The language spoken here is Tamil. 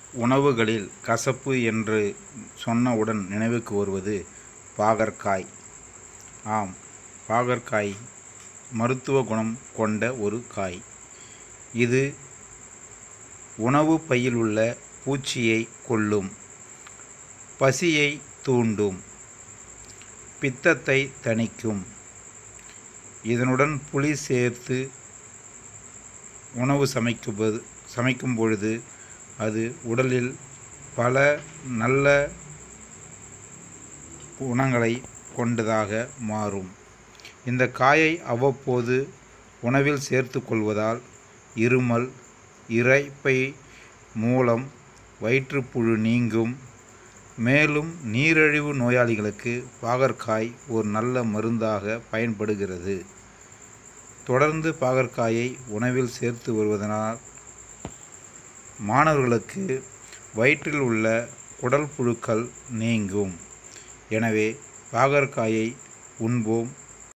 உணவுகளில் கசப்பு என்று சொன்னவுடன் நினைவுக்கு வருவது பாகற்காய் ஆம் பாகற்காய் மருத்துவ குணம் கொண்ட ஒரு காய் இது உணவு பையில் உள்ள பூச்சியை கொல்லும் பசியை தூண்டும் பித்தத்தை தணிக்கும் இதனுடன் புளி சேர்த்து உணவு சமைக்கும்போது சமைக்கும் பொழுது அது உடலில் பல நல்ல குணங்களை கொண்டதாக மாறும் இந்த காயை அவ்வப்போது உணவில் சேர்த்து கொள்வதால் இருமல் இரைப்பை மூலம் வயிற்றுப்புழு நீங்கும் மேலும் நீரிழிவு நோயாளிகளுக்கு பாகற்காய் ஒரு நல்ல மருந்தாக பயன்படுகிறது தொடர்ந்து பாகற்காயை உணவில் சேர்த்து வருவதனால் மாணவர்களுக்கு வயிற்றில் உள்ள குடல் புழுக்கள் நீங்கும் எனவே பாகற்காயை உண்போம்